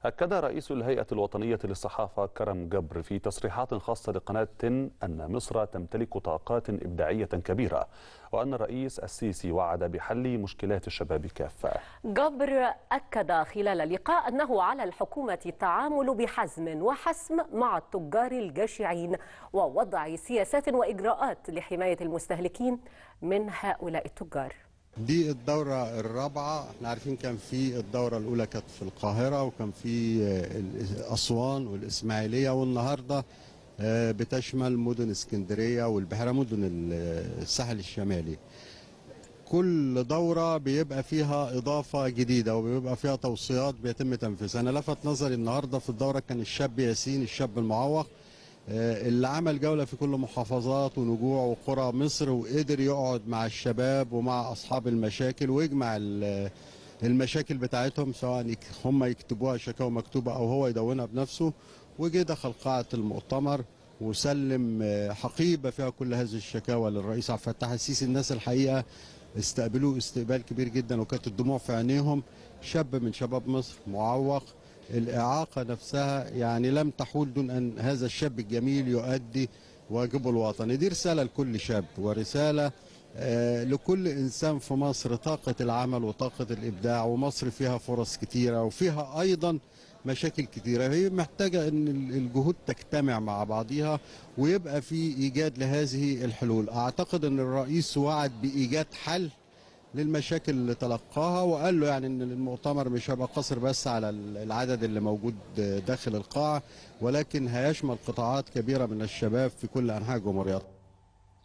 أكد رئيس الهيئة الوطنية للصحافة كرم جبر في تصريحات خاصة لقناة تن أن مصر تمتلك طاقات إبداعية كبيرة وأن الرئيس السيسي وعد بحل مشكلات الشباب كافة جبر أكد خلال اللقاء أنه على الحكومة التعامل بحزم وحسم مع التجار الجشعين ووضع سياسات وإجراءات لحماية المستهلكين من هؤلاء التجار دي الدورة الرابعة احنا عارفين كان في الدورة الأولى كانت في القاهرة وكان في أسوان والإسماعيلية والنهاردة بتشمل مدن اسكندرية والبحيرة مدن الساحل الشمالي كل دورة بيبقى فيها إضافة جديدة وبيبقى فيها توصيات بيتم تنفيذها أنا لفت نظري النهاردة في الدورة كان الشاب ياسين الشاب المعوق اللي عمل جولة في كل محافظات ونجوع وقرى مصر وقدر يقعد مع الشباب ومع أصحاب المشاكل ويجمع المشاكل بتاعتهم سواء هم يكتبوها شكاوى مكتوبة أو هو يدونها بنفسه وجه دخل قاعة المؤتمر وسلم حقيبة فيها كل هذه الشكاوى للرئيس عبد الفتاح السيسي الناس الحقيقة استقبلوه استقبال كبير جدا وكانت الدموع في عينيهم شاب من شباب مصر معوق الإعاقة نفسها يعني لم تحول دون أن هذا الشاب الجميل يؤدي واجبه الوطني دي رسالة لكل شاب ورسالة آه لكل إنسان في مصر طاقة العمل وطاقة الإبداع ومصر فيها فرص كتيرة وفيها أيضا مشاكل كتيرة هي محتاجة أن الجهود تجتمع مع بعضها ويبقى في إيجاد لهذه الحلول أعتقد أن الرئيس وعد بإيجاد حل للمشاكل اللي تلقاها وقال له يعني ان المؤتمر مش هيبقى قصر بس على العدد اللي موجود داخل القاعه ولكن هيشمل قطاعات كبيره من الشباب في كل انحاء الجمهوريه